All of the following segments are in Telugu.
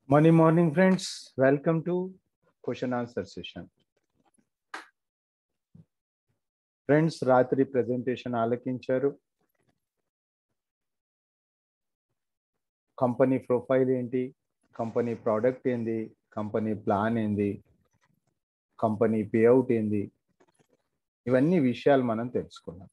Morning, morning, friends. Welcome to question answer session. Friends రాత్రి ప్రెజెంటేషన్ ఆలకించారు కంపెనీ ప్రొఫైల్ ఏంటి కంపెనీ ప్రోడక్ట్ ఏంది కంపెనీ ప్లాన్ ఏంది కంపెనీ పేఅవుట్ ఏంది ఇవన్నీ విషయాలు మనం తెలుసుకున్నాం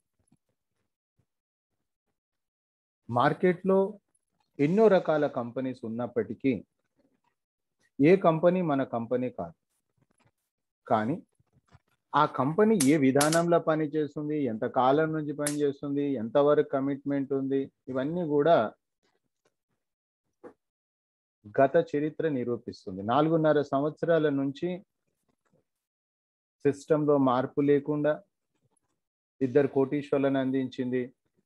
మార్కెట్లో ఎన్నో రకాల కంపెనీస్ ఉన్నప్పటికీ ఏ కంపెనీ మన కంపెనీ కాదు కానీ ఆ కంపెనీ ఏ విధానంలో పనిచేస్తుంది ఎంత కాలం నుంచి పనిచేస్తుంది ఎంతవరకు కమిట్మెంట్ ఉంది ఇవన్నీ కూడా గత చరిత్ర నిరూపిస్తుంది నాలుగున్నర సంవత్సరాల నుంచి సిస్టంలో మార్పు లేకుండా ఇద్దరు కోటీశ్వర్లను అందించింది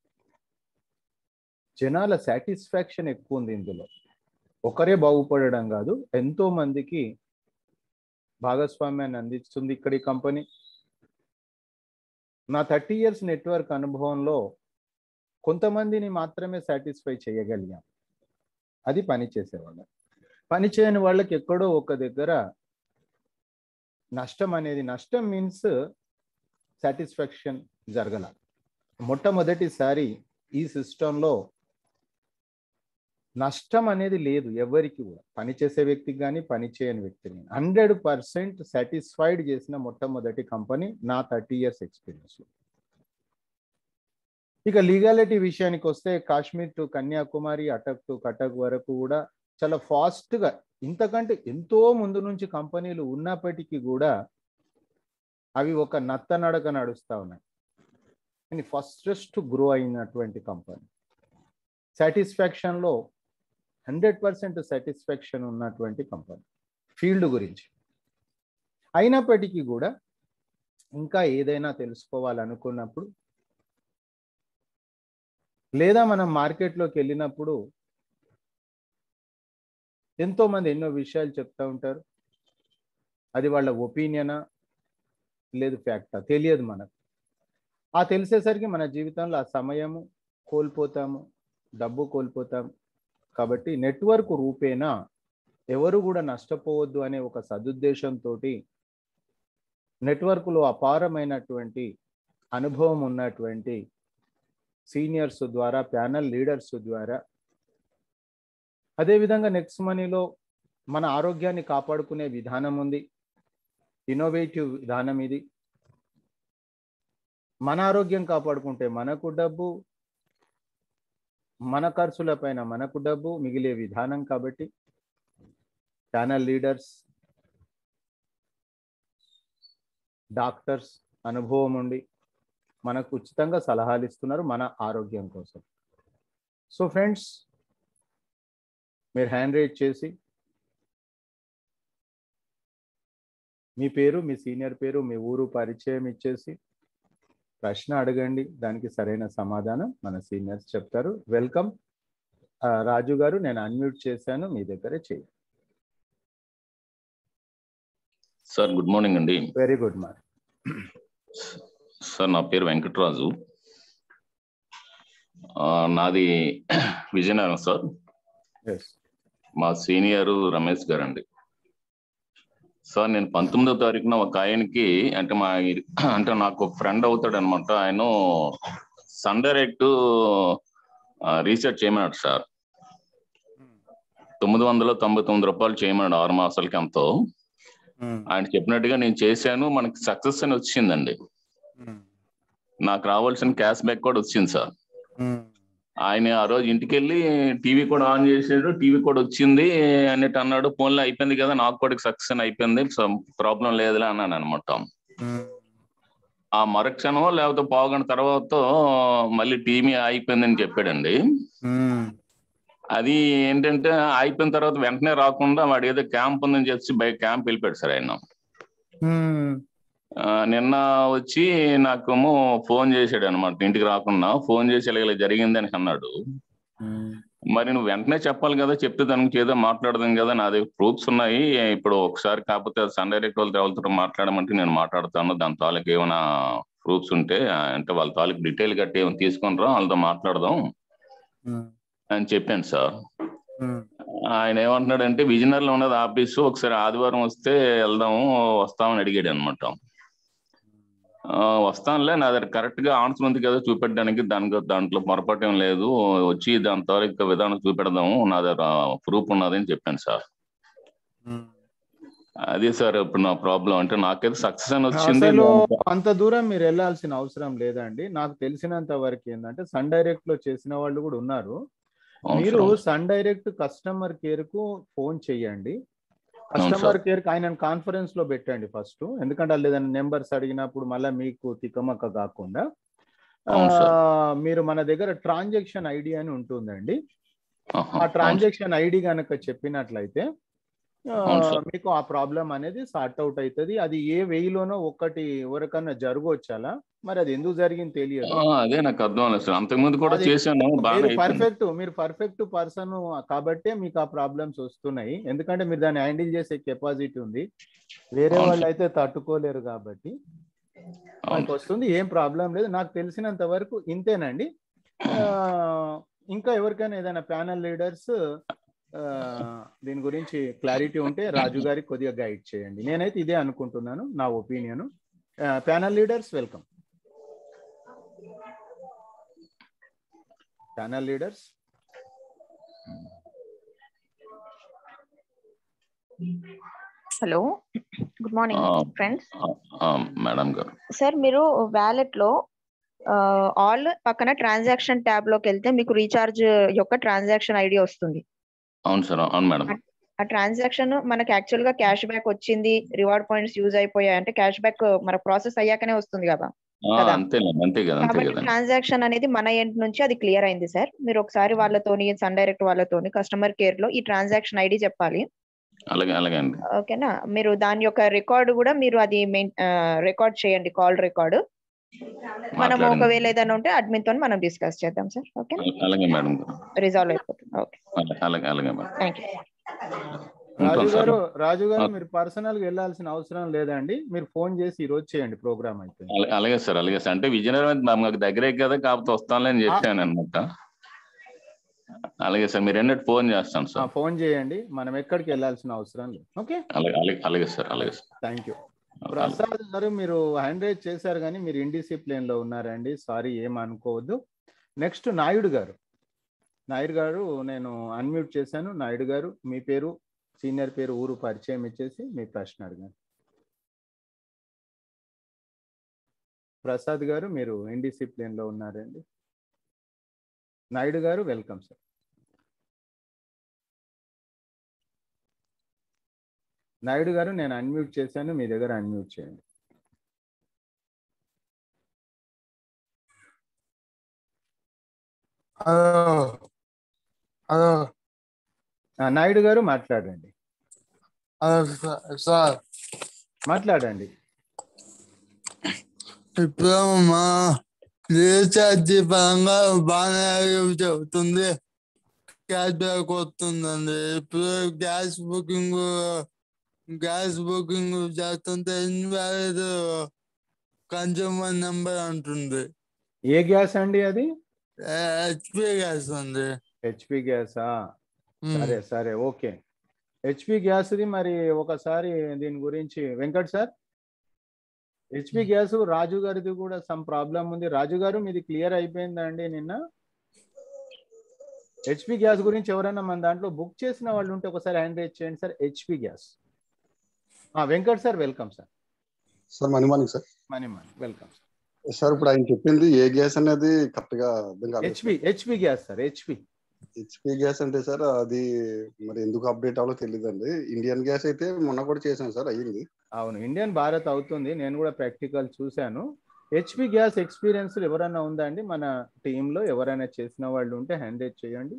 జనాల సాటిస్ఫాక్షన్ ఎక్కువ ఉంది ఇందులో ఒకరే బాగుపడడం కాదు ఎంతో మందికి భాగస్వామ్యాన్ని అందిస్తుంది ఇక్కడ ఈ కంపెనీ నా థర్టీ ఇయర్స్ నెట్వర్క్ అనుభవంలో కొంతమందిని మాత్రమే సాటిస్ఫై చేయగలిగాం అది పని చేసేవాళ్ళం పని చేయని వాళ్ళకి ఎక్కడో ఒక దగ్గర నష్టం అనేది నష్టం మీన్స్ సాటిస్ఫాక్షన్ జరగల మొట్టమొదటిసారి ఈ సిస్టంలో నష్టం అనేది లేదు ఎవరికి కూడా పని చేసే వ్యక్తికి కానీ పని చేయని వ్యక్తికి కానీ హండ్రెడ్ పర్సెంట్ సాటిస్ఫైడ్ చేసిన మొట్టమొదటి కంపెనీ నా థర్టీ ఇయర్స్ ఎక్స్పీరియన్స్లో ఇక లీగాలిటీ విషయానికి వస్తే కాశ్మీర్ టు కన్యాకుమారి అటక్ టు కటక్ వరకు కూడా చాలా ఫాస్ట్గా ఇంతకంటే ఎంతో ముందు నుంచి కంపెనీలు ఉన్నప్పటికీ కూడా అవి ఒక నత్త నడక నడుస్తూ ఉన్నాయి కానీ ఫస్టెస్ట్ గ్రో అయినటువంటి కంపెనీ సాటిస్ఫాక్షన్లో హండ్రెడ్ పర్సెంట్ సాటిస్ఫాక్షన్ ఉన్నటువంటి కంపెనీ ఫీల్డ్ గురించి అయినప్పటికీ కూడా ఇంకా ఏదైనా తెలుసుకోవాలనుకున్నప్పుడు లేదా మనం మార్కెట్లోకి వెళ్ళినప్పుడు ఎంతో మంది ఎన్నో విషయాలు చెప్తూ ఉంటారు అది వాళ్ళ ఒపీనియనా లేదు ఫ్యాక్టా తెలియదు మనకు ఆ తెలిసేసరికి మన జీవితంలో ఆ సమయము కోల్పోతాము డబ్బు కోల్పోతాము కాబట్టి నెట్వర్క్ రూపేణా ఎవరు కూడా నష్టపోవద్దు అనే ఒక సదుద్దేశంతో నెట్వర్క్లో అపారమైనటువంటి అనుభవం ఉన్నటువంటి సీనియర్స్ ద్వారా ప్యానల్ లీడర్స్ ద్వారా అదేవిధంగా నెక్స్ట్ మనీలో మన ఆరోగ్యాన్ని కాపాడుకునే విధానం ఉంది ఇన్నోవేటివ్ విధానం ఇది మన ఆరోగ్యం కాపాడుకుంటే మనకు డబ్బు మన ఖర్చుల పైన మనకు డబ్బు మిగిలే విధానం కాబట్టి ఛానల్ లీడర్స్ డాక్టర్స్ అనుభవం ఉండి మనకు ఉచితంగా సలహాలు ఇస్తున్నారు మన ఆరోగ్యం కోసం సో ఫ్రెండ్స్ మీరు హ్యాండ్ రైట్ చేసి మీ పేరు మీ సీనియర్ పేరు మీ ఊరు పరిచయం ఇచ్చేసి ప్రశ్న అడగండి దానికి సరైన సమాధానం మన సీనియర్స్ చెప్తారు వెల్కమ్ రాజు గారు నేను అన్మ్యూట్ చేశాను మీ దగ్గరే చేయండి సార్ గుడ్ మార్నింగ్ అండి వెరీ గుడ్ మార్నింగ్ సార్ నా పేరు వెంకటరాజు ఆ, నాది విజయనగరం సార్ ఎస్ మా సీనియర్ రమేష్ గారు అండి సార్ నేను పంతొమ్మిదో తారీఖున ఒక ఆయనకి అంటే మా అంటే నాకు ఒక ఫ్రెండ్ అవుతాడు అనమాట ఆయన సన్ డైరెక్ట్ రీసెర్చ్ చేయమన్నాడు సార్ తొమ్మిది వందల తొంభై తొమ్మిది రూపాయలు చేయమన్నాడు ఆరు మాసాలకి ఎంతో ఆయన చెప్పినట్టుగా నేను చేశాను మనకి సక్సెస్ అని వచ్చిందండి నాకు రావాల్సిన క్యాష్ బ్యాక్ కూడా వచ్చింది సార్ ఆయన ఆ రోజు ఇంటికి వెళ్ళి టీవీ కూడా ఆన్ చేసాడు టీవీ కూడా వచ్చింది అన్నట్టు అన్నాడు ఫోన్లో అయిపోయింది కదా నాకు కూడా సక్సెస్ అయిపోయింది ప్రాబ్లం లేదులే అన్నాను అనమాట ఆ మరుక్షణం లేకపోతే పావుగంట తర్వాత మళ్ళీ టీవీ అయిపోయిందని చెప్పాడండి అది ఏంటంటే అయిపోయిన తర్వాత వెంటనే రాకుండా వాడు ఏదో క్యాంప్ ఉందని చెప్పి బయట క్యాంప్ వెళ్ళిపోయాడు సార్ ఆయన ఆ, నిన్న వచ్చి నాకేమో ఫోన్ చేశాడు అనమాట ఇంటికి రాకుండా ఫోన్ చేసి ఇలా ఇలా జరిగింది అని అన్నాడు మరి నువ్వు వెంటనే చెప్పాలి కదా చెప్తే దానికి ఏదో మాట్లాడదాం కదా నా దగ్గర ప్రూఫ్స్ ఉన్నాయి ఇప్పుడు ఒకసారి కాకపోతే సన్ డైరెక్ట్ వాళ్ళ వాళ్ళతో మాట్లాడమంటే నేను మాట్లాడతాను దాని తాలూకు ఏమైనా ప్రూఫ్స్ ఉంటే ఆ, అంటే వాళ్ళ తాలూకు డీటెయిల్ గట్టి ఏమైనా తీసుకొని రా వాళ్ళతో మాట్లాడదాం అని చెప్పాను సార్ ఆయన ఏమంటున్నాడంటే విజయనగరంలో ఉన్నది ఆఫీసు ఒకసారి ఆదివారం వస్తే వెళ్దాము వస్తామని అడిగాడు అనమాట వస్తానులే నా దగ్గర కరెక్ట్ గా ఆన్సర్ ఉంది కదా చూపెట్టడానికి దానికి దాంట్లో పొరపాటు ఏం లేదు వచ్చి దాని తారీఖు విధానం చూపెడదాము నా దగ్గర ప్రూఫ్ ఉన్నది అని చెప్పాను సార్ అదే సార్ ఇప్పుడు నా ప్రాబ్లం అంటే నాకైతే సక్సెస్ అని వచ్చింది అసలు అంత దూరం మీరు వెళ్ళాల్సిన అవసరం లేదండి నాకు తెలిసినంత వరకు ఏంటంటే సన్ డైరెక్ట్ లో చేసిన వాళ్ళు కూడా ఉన్నారు అవును మీరు sir. Sun Direct customer care కు ఫోన్ చేయండి అవును కస్టమర్ సార్. కేర్ కి ఆయన కాన్ఫరెన్స్ లో పెట్టండి ఫస్ట్ ఎందుకంటే వాళ్ళు ఏదైనా నెంబర్స్ అడిగినప్పుడు మళ్ళీ మీకు తికమక్క కాకుండా అవును సార్. ఆ, మీరు మన దగ్గర ట్రాన్సాక్షన్ ఐడి అని ఉంటుందండి ఆహా, ఆ అవును సార్. ట్రాన్సాక్షన్ ఐడి గనక చెప్పినట్లయితే ఆ, అవును సార్. మీకు ఆ ప్రాబ్లం అనేది సార్ట్ అవుట్ అవుతుంది అది ఏ వెయ్యిలోనో ఒకటి ఎవరికన్నా జరగవచ్చు అలా మరి అది ఎందుకు జరిగింది తెలియదు ఆ, అదే నాకు అర్థం అవ్వలేదు సార్ అంతకుముందు కూడా అది చేశాను బాగానే మీరు అయిపోయింది పర్ఫెక్ట్ మీరు పర్ఫెక్ట్ పర్సన్ కాబట్టే మీకు ఆ ప్రాబ్లమ్స్ వస్తున్నాయి ఎందుకంటే మీరు దాన్ని హ్యాండిల్ చేసే కెపాసిటీ ఉంది వేరే అవును వాళ్ళు సార్. అయితే తట్టుకోలేరు కాబట్టి అవును మనకు వస్తుంది ఏం ప్రాబ్లం లేదు నాకు తెలిసినంత వరకు ఇంతేనండి ఆ, ఇంకా ఎవరికైనా ఏదైనా ప్యానల్ లీడర్స్ దీని గురించి క్లారిటీ ఉంటే రాజు గారికి కొద్దిగా గైడ్ చేయండి నేనైతే ఇదే అనుకుంటున్నాను నా opinion panel leaders welcome panel leaders hello good morning ఆ, ఫ్రెండ్స్ ఆ, ఆ, మేడం గారు సార్ మీరు వ్యాలెట్ లో ఆల్ పక్కన ట్రాన్సాక్షన్ ట్యాబ్ లోకి వెళ్తే మీకు రీఛార్జ్ యొక్క ట్రాన్సాక్షన్ ఐడి వస్తుంది అవును సార్ అవును మేడం ఆ ట్రాన్సాక్షన్ మనకి యాక్చువల్ గా క్యాష్ బ్యాక్ వచ్చింది రివార్డ్ పాయింట్స్ యూజ్ అయిపోయాయి అంటే క్యాష్ బ్యాక్ మన ప్రాసెస్ అయ్యాకనే వస్తుంది కదా ఆ, కదా. అంతేనండి అంతే కదా అంతే కాబట్టి కదా ట్రాన్సాక్షన్ అనేది మన ఎండ్ నుంచి అది క్లియర్ అయింది సార్ మీరు ఒకసారి వాళ్ళతోని సన్ డైరెక్ట్ వాళ్ళతోని కస్టమర్ కేర్ లో ఈ ట్రాన్సాక్షన్ ఐడి చెప్పాలి అలాగే అలాగే అండి ఓకేనా మీరు దాని యొక్క రికార్డు కూడా మీరు అది మెయిన్ రికార్డ్ చేయండి కాల్ రికార్డు మనం మాట్లాడండి. ఒకవేళ ఏదైనా ఉంటే అడ్మిన్ తో మనం డిస్కస్ చేద్దాం సార్ ఓకే అలాగే మేడం గారు రిజాల్వ్ అయిపోతుంది ఓకే అలాగే అలాగే అలాగే మేడం థ్యాంక్ యూ రాజు ఉంటాం సార్ గారు రాజు గారు ఆ. మీరు పర్సనల్ గా వెళ్ళాల్సిన అవసరం లేదండి మీరు ఫోన్ చేసి ఈ రోజు చేయండి ప్రోగ్రామ్ అయితే అలా- అలాగే సార్ అలాగే సార్ అంటే విజయనగరం మాకు దగ్గరే కదా కాకపోతే వస్తానులే అని చెప్పాను అనమాట అలాగే సార్ మీరు ఎన్నట్టు ఫోన్ చేస్తాను ఆ, సార్ ఫోన్ చేయండి మనం ఎక్కడికి వెళ్ళాల్సిన అవసరం లేదు ఓకే అలాగే అలాగే అలాగే సార్ అలాగే సార్ థ్యాంక్ యూ ప్రసాద్ గారు మీరు హ్యాండ్ రైజ్ చేశారు కానీ మీరు ఇండిసిప్లిన్ లో ఉన్నారండి సారీ ఏం అనుకోవద్దు నెక్స్ట్ నాయుడు గారు నాయుడు గారు నేను అన్మ్యూట్ చేశాను నాయుడు గారు మీ పేరు సీనియర్ పేరు ఊరు పరిచయం ఇచ్చేసి మీ ప్రశ్న అడిగాను ప్రసాద్ గారు మీరు ఇండిసిప్లిన్ లో ఉన్నారండి నాయుడు గారు వెల్కమ్ సార్ నాయుడు గారు నేను అన్మ్యూట్ చేశాను మీ దగ్గర అన్మ్యూట్ చేయండి హలో హలో ఆ, నాయుడు గారు మాట్లాడండి హలో సార్ సార్ మాట్లాడండి ఇప్పుడు మా రీఛార్జ్ పరంగా బాగానే చెబుతుంది క్యాష్ బ్యాక్ వస్తుందండి ఇప్పుడు గ్యాస్ బుకింగ్ గ్యాస్ బుకింగ్ చేస్తుంటే ఇన్వాలిడ్ కన్జ్యూమర్ నెంబర్ అంటుంది ఏ గ్యాస్ అండి అది హెచ్పి గ్యాస్ అండి హెచ్పి గ్యాసా ఉమ్. సరే సరే ఓకే హెచ్పి గ్యాస్ది మరి ఒకసారి దీని గురించి Venkat sir HP gas Raju గారిది కూడా సమ్ ప్రాబ్లం ఉంది రాజు గారు మీది క్లియర్ అయిపోయిందా అండి నిన్న హెచ్పి గ్యాస్ గురించి ఎవరైనా మన దాంట్లో బుక్ చేసిన వాళ్ళు ఉంటే ఒకసారి హ్యాండ్ రేజ్ చేయండి sir HP gas Venkat sir welcome sir sir money morning sir money money welcome sir sir ఇప్పుడు ఆయన చెప్పింది ఏ గ్యాస్ అనేది కరెక్ట్ గా అర్థం కాలేదు HP HP gas sir HP HP gas అంటే సార్ అది మరి ఎందుకు అప్డేట్ అవ్వాలో తెలియదండి ఇండియన్ గ్యాస్ అయితే మొన్న కూడా చేశాను సార్ అయ్యింది అవును ఇండియన్ భారత్ అవుతుంది నేను కూడా ప్రాక్టికల్ చూశాను హెచ్పి గ్యాస్ ఎక్స్పీరియన్స్ ఎవరైనా ఉందా అండి మన టీంలో ఎవరైనా చేసిన వాళ్ళు ఉంటే హ్యాండ్ రేజ్ చేయండి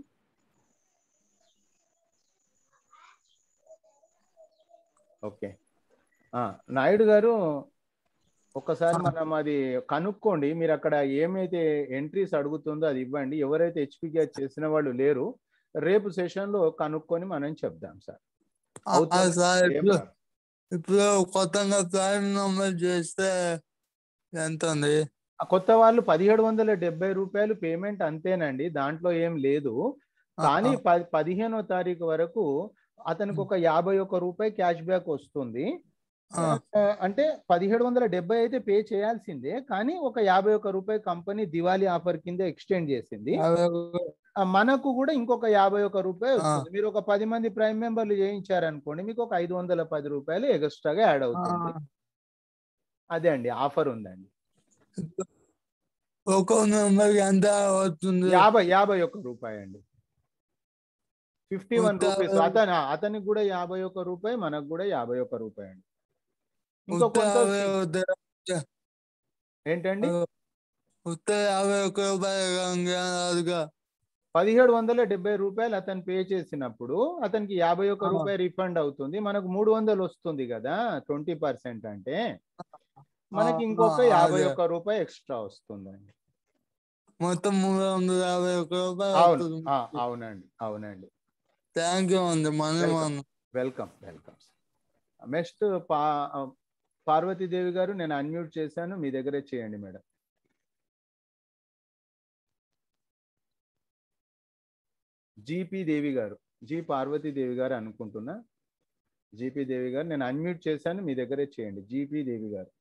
ఓకే ఆ, నాయుడు గారు ఒక్కసారి మనం అది కనుక్కోండి మీరు అక్కడ ఏమైతే ఎంట్రీస్ అడుగుతుందో అది ఇవ్వండి ఎవరైతే హెచ్పి గ్యాస్ చేసిన వాళ్ళు లేరు రేపు సెషన్ లో కనుక్కొని మనం చెప్దాం సార్ ఆ, అవుతుంది. సార్ ఏం ఇప్పుడు ప్రాబ్లం. ఇప్పుడు కొత్తగా ప్రైమ్ నెంబర్ చేస్తే ఎంత ఉంది ఆ కొత్త వాళ్ళు పదిహేడు వందల డెబ్బై రూపాయలు పేమెంట్ అంతేనండి దాంట్లో ఏం లేదు కానీ ప- పదిహేనో తారీఖు వరకు అతనికి ఒక యాభై ఒక్క రూపాయి క్యాష్ బ్యాక్ వస్తుంది ఆ, ఆ, అంటే పదిహేడు వందల డెబ్బై అయితే పే చేయాల్సిందే కానీ ఒక యాభై ఒక్క రూపాయి కంపెనీ దివాళీ ఆఫర్ కింద ఎక్స్టెండ్ చేసింది అదే ఆ, మనకు కూడా ఇంకొక యాభై ఒక్క రూపాయి ఆ. వస్తుంది మీరు ఒక పది మంది ప్రైమ్ మెంబర్లు చేయించారనుకోండి మీకు ఒక ఐదు వందల పది రూపాయలు ఎక్స్ట్రాగా యాడ్ అవుతుంది అదే అండి ఆఫర్ ఉందండి ఒక్కో నెంబర్ ఎంత అవుతుంది యాభై యాభై ఒక్క రూపాయి అండి ఫిఫ్టీ వన్ ఉత్త- రూపీస్ అతను అతనికి కూడా యాభై ఒక్క రూపాయి మనకు కూడా యాభై ఒక్క రూపాయి అండి ఇంకో ఉత్త కొంత యాభై ఉత్త ఏంటండి ఉత్త యాభై ఒక్క రూపాయలు ఇంకేం పదిహేడు వందల డెబ్బై రూపాయలు అతను పే చేసినప్పుడు అతనికి యాభై ఒక్క ఆ. రూపాయి రిఫండ్ అవుతుంది మనకు మూడు వందలు వస్తుంది కదా ట్వంటీ పర్సెంట్ అంటే మనకి ఆ, ఇంకొక ఆ, యాభై అదే. ఒక్క రూపాయి ఎక్స్ట్రా వస్తుందండి మొత్తం మూడు వందల యాభై ఒక్క రూపాయలు అవును అవుతుంది ఆ, అవునండి అవునండి థ్యాంక్ యూ అండి మనీ Welcome. మనం వెల్కమ్ వెల్కమ్ నెక్స్ట్ పా పార్వతీదేవి గారు నేను అన్మ్యూట్ చేశాను మీ దగ్గరే చేయండి మేడం జీపీ దేవి గారు జి పార్వతీదేవి గారు అనుకుంటున్నా జీపీ దేవి గారు నేను అన్మ్యూట్ చేశాను మీ దగ్గరే చేయండి జీపీ దేవి గారు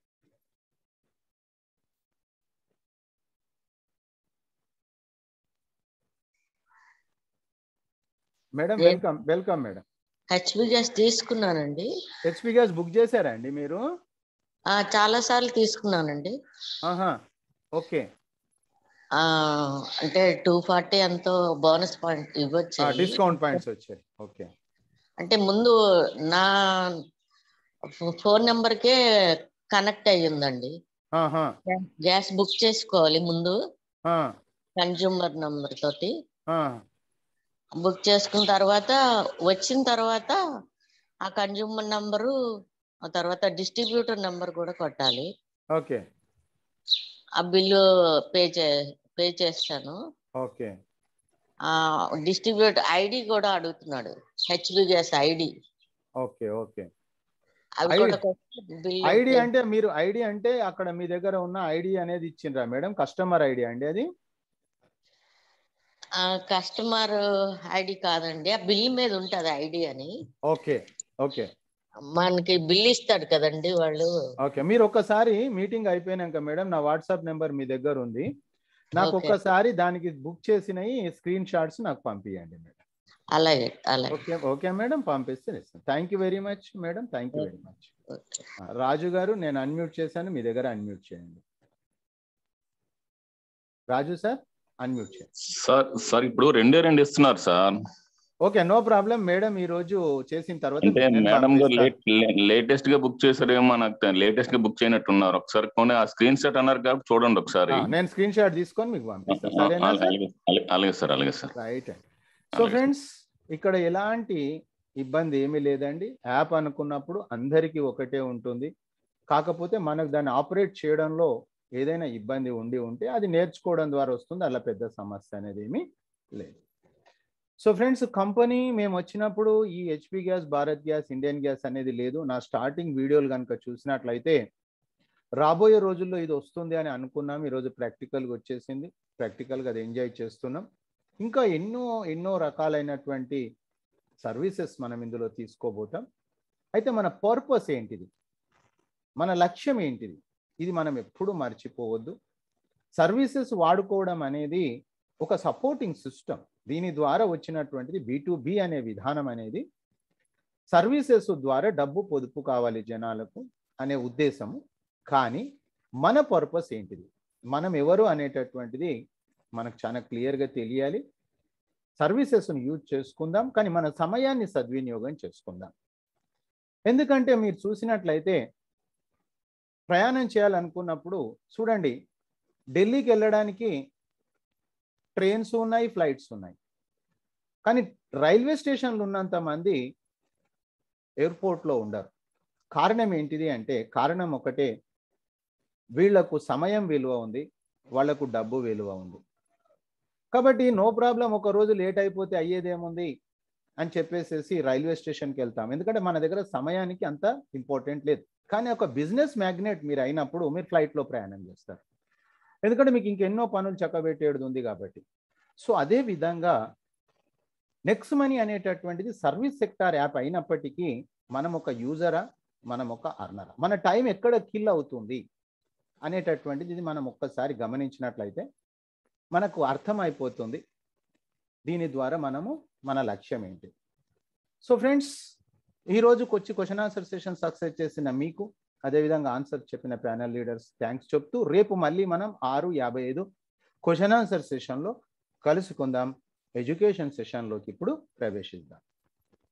మేడం ఏ- welcome welcome madam HP gas తీసుకున్నానండి హెచ్పి గ్యాస్ బుక్ చేశారా అండి మీరు ఆ చాలా సార్లు తీసుకున్నానండి ఆహా ఓకే ఆ అంటే టూ ఫార్టీ ఎంతో బోనస్ పాయింట్ ఇవ్వచ్చు డిస్కౌంట్ పాయింట్స్ వచ్చాయి ఓకే అంటే ముందు నా ఫోన్ నెంబర్ కే కనెక్ట్ అయ్యి ఉందండి ఆహా గ్యాస్ బుక్ చేసుకోవాలి ముందు ఆ, కన్జ్యూమర్ నంబర్ తోటి ఆ, బుక్ చేసుకున్న తర్వాత వచ్చిన తర్వాత ఆ కన్జ్యూమర్ నంబరు ఆ తర్వాత డిస్ట్రిబ్యూటర్ నంబర్ కూడా కొట్టాలి ఓకే ఆ బిల్లు పే చే పే చేస్తాను ఓకే ఆ డిస్ట్రిబ్యూటర్ ఐడి కూడా అడుగుతున్నాడు HP gas ID okay okay అవి ID కూడా కొట్టి బిల్లు ఐడి పే- అంటే మీరు ఐడి అంటే అక్కడ మీ దగ్గర ఉన్న ఐడి అనేది ఇచ్చిండ్రా మేడం కస్టమర్ ఐడి అండి అది ఆ కస్టమర్ ఐడి కాదండి ఆ బిల్ మీద ఉంటది ఐడి అని ఓకే ఓకే మనకి బిల్ ఇస్తాడు కదండి వాళ్ళు ఓకే మీరు ఒక్కసారి మీటింగ్ అయిపోయినాక మేడం నా వాట్సాప్ నెంబర్ మీ దగ్గర ఉంది నాకు Okay. ఒక్కసారి దానికి బుక్ చేసినవి స్క్రీన్ షాట్స్ నాకు పంపించండి మేడం అలాగే అలాగే ఓకే ఓకే మేడం పంపిస్తే ఇస్తాను thank you very much madam thank you very much okay. Raju గారు నేను అన్మ్యూట్ చేశాను మీ దగ్గర అన్మ్యూట్ చేయండి రాజు సార్ అన్మ్యూట్ చేయండి సార్ సార్ ఇప్పుడు రెండే రెండు ఇస్తున్నారు sir okay no problem madam ఈ రోజు చేసిన తర్వాత అంటే నేను మేడం గారు పంపిస్తాను. లేట్ లేటెస్ట్ గా బుక్ చేశారేమో నాకు లేటెస్ట్ గా బుక్ చేయనట్టున్నారు ఒకసారి కొని ఆ స్క్రీన్ షాట్ అన్నారు కాబట్టి చూడండి ఒకసారి ఆ, నేను స్క్రీన్ షాట్ తీసుకొని మీకు పంపిస్తాను ఆ, సరేనా సార్ అలాగే అలాగే- అలాగే సార్ అలాగే సార్ రైట్ అండి సో అలాగే. ఫ్రెండ్స్ ఇక్కడ ఎలాంటి ఇబ్బంది ఏమీ లేదండి యాప్ అనుకున్నప్పుడు అందరికీ ఒకటే ఉంటుంది కాకపోతే మనకు దాన్ని ఆపరేట్ చేయడంలో ఏదైనా ఇబ్బంది ఉండి ఉంటే అది నేర్చుకోవడం ద్వారా వస్తుంది అలా పెద్ద సమస్య అనేది ఏమీ లేదు సో ఫ్రెండ్స్ కంపెనీ మేము వచ్చినప్పుడు ఈ HP gas Bharat gas Indian gas అనేది లేదు నా స్టార్టింగ్ వీడియోలు కనుక చూసినట్లయితే రాబోయే రోజుల్లో ఇది వస్తుంది అని అనుకున్నాం ఈరోజు ప్రాక్టికల్గా వచ్చేసింది ప్రాక్టికల్గా అది ఎంజాయ్ చేస్తున్నాం ఇంకా ఎన్నో ఎన్నో రకాలైనటువంటి సర్వీసెస్ మనం ఇందులో తీసుకోబోతాం అయితే మన పర్పస్ ఏంటిది మన లక్ష్యం ఏంటిది ఇది మనం ఎప్పుడూ మర్చిపోవద్దు సర్వీసెస్ వాడుకోవడం అనేది ఒక సపోర్టింగ్ సిస్టమ్ దీని ద్వారా వచ్చినటువంటిది బి బి అనే విధానం అనేది సర్వీసెస్ ద్వారా డబ్బు పొదుపు కావాలి జనాలకు అనే ఉద్దేశము కానీ మన పర్పస్ ఏంటిది మనం ఎవరు అనేటటువంటిది మనకు చాలా క్లియర్గా తెలియాలి సర్వీసెస్ను యూజ్ చేసుకుందాం కానీ మన సమయాన్ని సద్వినియోగం చేసుకుందాం ఎందుకంటే మీరు చూసినట్లయితే ప్రయాణం చేయాలనుకున్నప్పుడు చూడండి ఢిల్లీకి వెళ్ళడానికి ట్రైన్స్ ఉన్నాయి ఫ్లైట్స్ ఉన్నాయి కానీ రైల్వే స్టేషన్లు ఉన్నంత మంది ఎయిర్పోర్ట్లో ఉండరు కారణం ఏంటిది అంటే కారణం ఒకటే వీళ్లకు సమయం విలువ ఉంది వాళ్లకు డబ్బు విలువ ఉంది కాబట్టి నో ప్రాబ్లం ఒక రోజు లేట్ అయిపోతే అయ్యేదేముంది అని చెప్పేసేసి రైల్వే స్టేషన్కి వెళ్తాం ఎందుకంటే మన దగ్గర సమయానికి అంత ఇంపార్టెంట్ లేదు కానీ ఒక బిజినెస్ మ్యాగ్నెట్ మీరు అయినప్పుడు మీరు ఫ్లైట్లో ప్రయాణం చేస్తారు ఎందుకంటే మీకు ఇంకెన్నో పనులు చక్కబెట్టేది ఉంది కాబట్టి సో అదే విధంగా నెక్స్ట్ మనీ అనేటటువంటిది సర్వీస్ సెక్టార్ యాప్ అయినప్పటికీ మనం ఒక యూజరా మనం ఒక అర్నరా మన టైం ఎక్కడ కిల్ అవుతుంది అనేటటువంటిది ఇది మనం ఒక్కసారి గమనించినట్లయితే మనకు అర్థమైపోతుంది దీని ద్వారా మనము మన లక్ష్యం ఏంటి సో ఫ్రెండ్స్ ఈ రోజుకి వచ్చి క్వశ్చన్ ఆన్సర్ సెషన్ సక్సెస్ చేసిన మీకు అదేవిధంగా ఆన్సర్ చెప్పిన ప్యానల్ లీడర్స్ థ్యాంక్స్ చెప్తూ రేపు మళ్ళీ మనం ఆరు యాభై ఐదు క్వశ్చన్ ఆన్సర్ సెషన్లో కలుసుకుందాం ఎడ్యుకేషన్ సెషన్లోకి ఇప్పుడు ప్రవేశిద్దాం